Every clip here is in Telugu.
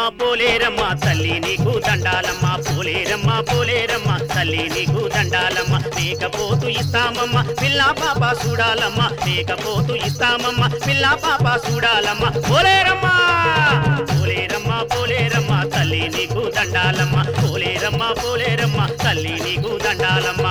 పోలేరమ్మ తల్లి నీకు దండాలమ్మ పోలేరమ్మ పోలేరమ్మ తల్లి నీకు దండాలమ్మ మేకపోతు ఇస్తామమ్మ పిల్ల పాప చూడాలమ్మ మేకపోతు ఇస్తామమ్మ పిల్ల పాప చూడాలమ్మ పోలేరమ్మ పోలేరమ్మ పోలేరమ్మ తల్లి నీకు దండాలమ్మ పోలేరమ్మ పోలేరమ్మ తల్లి నీకు దండాలమ్మ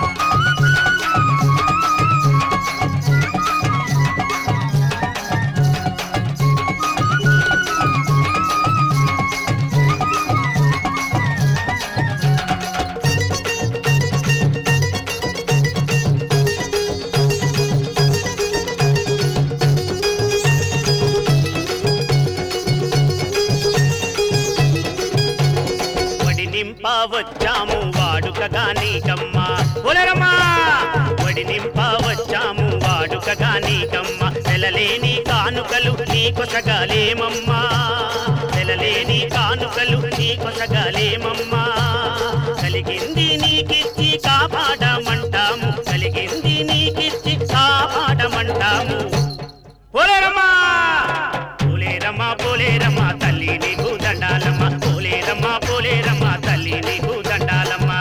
వడి నింప వచ్చాము వాడుకగా నీకమ్మ పొలరమ్మా వడి నింప వచ్చాము వాడుకగా నీకమ్మ నెలలేని కానుకలు నీ కొసగాలేమమ్మా నెలలేని కానుకలు నీ కొసగాలేమమ్మా కలిగింది నీకిచ్చి కాపాడమంటాము కలిగింది నీకిచ్చి కాపాడమంటాము పోలేరమ్మా పోలేరమ్మా పోలేరమ్మా తల్లి నీకు దండాలమ్మ పోలేరమ్మా పోలేరమ్మా తల్లి నీకు దండాలమ్మా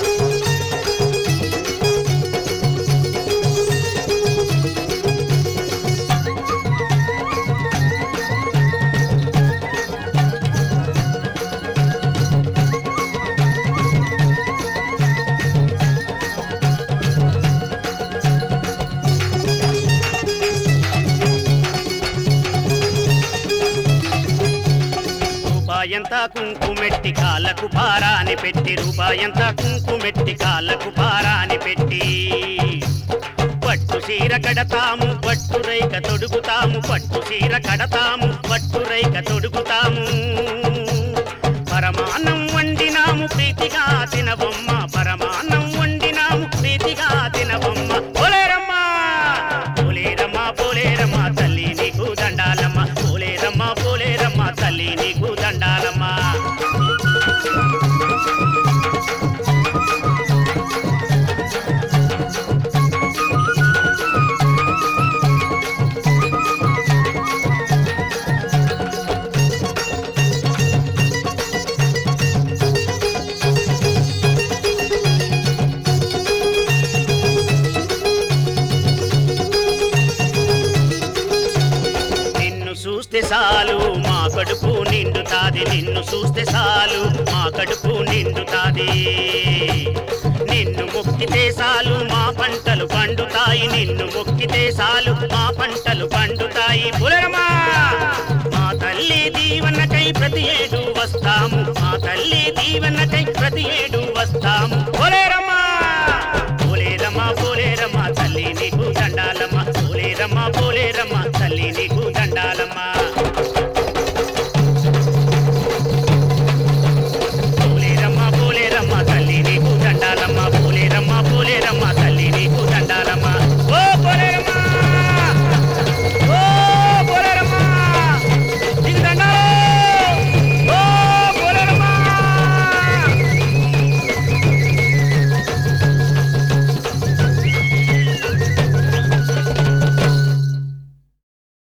రూపాయంతా కుంకుమెట్టి కాళ్ళకు భారాన్ని పెట్టి రూపాయంతా కుంకుమెట్టి కాళ్ళకు భారాన్ని పెట్టి పట్టు చీర కడతాము పట్టు రైక తొడుగుతాము పట్టు చీర కడతాము పట్టు రైక తొడుగుతాము పరమాన్నం వండినాము ప్రీతిగా తినబొమ్మ పరమాన్నం వండినాము ప్రీతిగా తినబొమ్మ పోలేరమ్మా పోలేరమ్మా పోలేరమ్మా తల్లి నీకు దండాలమ్మ పోలేరమ్మా పోలేరమ్మా తల్లి నీకు దండాలమ్మా నిన్ను చూస్తే చాలు మా కడుపు నిండుతాది నిన్ను చూస్తే చాలు మా కడుపు నిండుతాది నిన్ను మొక్కితే చాలు మా పంటలు పండుతాయి నిన్ను మొక్కితే చాలు మా పంటలు పండుతాయి పులరమా మా తల్లి దీవెనకై ప్రతి ఏడు వస్తాము మా తల్లి దీవెనకై ప్రతి ఏడు